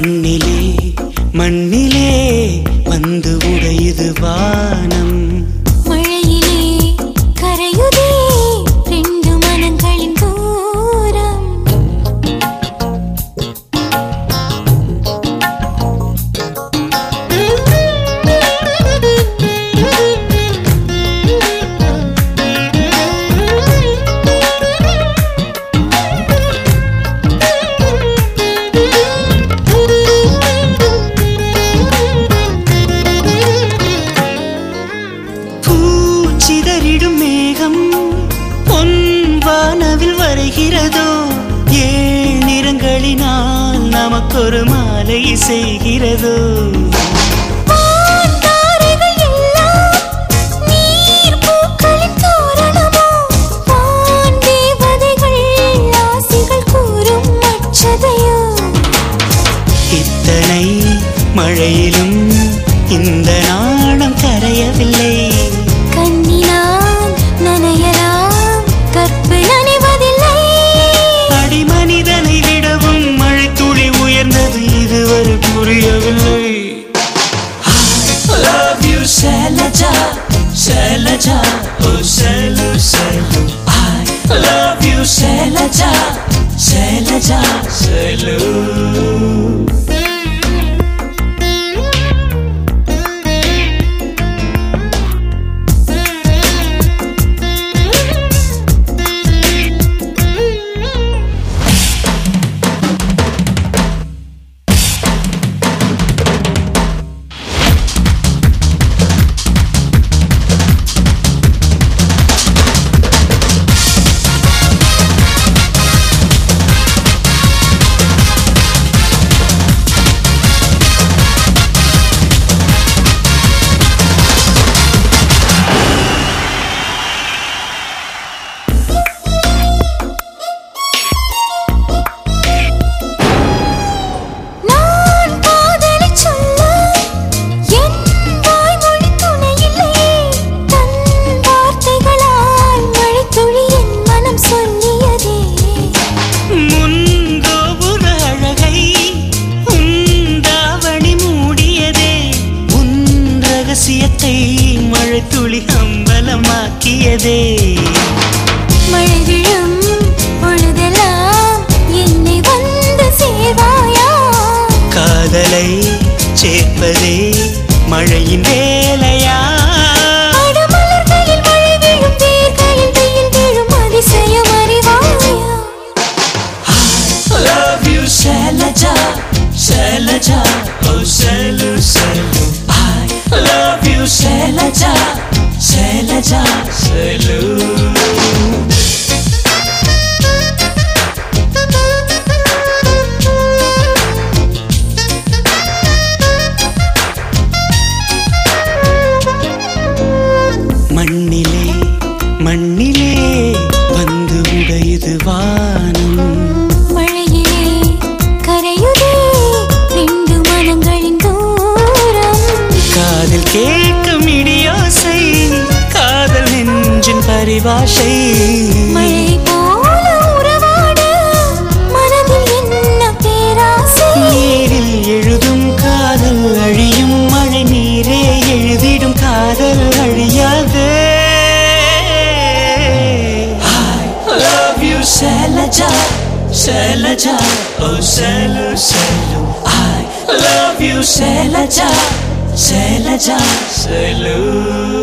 மண்ணிலே மண்ணிலே வந்து உடையுது வானம் மழையிலே கரையுதே ரெண்டு மனங்களின் தூரம் பூச்சிதறிடும் மேகம் பொன் வானவில் வரைகிறதோ ஏழ் நிறங்களினால் நமக்கொரு மாலை செய்கிறதோ தாரைகள் எல்லாம் நீர் பூக்களின் தோரணமோ வான் தேவதைகள் ஆசைகள் கூறும் அச்சதையோ இத்தனை மழையிலும் இந்த நாணம் கரையவில்லை கண்ணினால் நனையலாம் கற்பு நனைவதில்லை அடிமனிதனை விடவும் மழை துளி உயர்ந்தது இதுவரை புரியவில்லை Love you, Shailaja, Shailaja, oh Shailu, Shailu. I love you, Shailaja, Shailaja, Shailu. நான் காதலைச் சொல்ல என் வாய்மொழி துணையில்லையே தன் வார்த்தைகளால் மழைத்துளி என் மனம் சொல்லியதே முன்கோபுர அழகை உந்தாவணி மூடியதே உன் ரகசியத்தை மழை துளி அம்பலமாக்கியதே மழை விழும் பொழுதெல்லாம் என்னை வந்து சேவாயா காதலை சேர்ப்பதே மழையின் வேலையா அடமலர்களில் மழை விழும் வேர்களில் வெயில் விழும் அதிசயம் அறிவாயா Love you, Shailaja, Shailaja, oh Shailu, Shailu. I love you, Shailaja, Shailaja, Shailu. மண்ணிலே மண்ணிலே வந்து உடையுது வானம் மழையிலே கரையுதே ரெண்டு மனங்களின் தூரம் காதில் கேட்கும் இடியோசை காதல் நெஞ்சின் பரிபாஷை மழை போல உறவாட மனதில் என்ன பேராசை நீரில் எழுதும் காதல் அழியும் மழை நீரே எழுதிடும் காதல் அழியாது I love you, Shailaja, Shailaja, oh Shailu, Shailu. I love you, Shailaja, Shailaja, Shailu.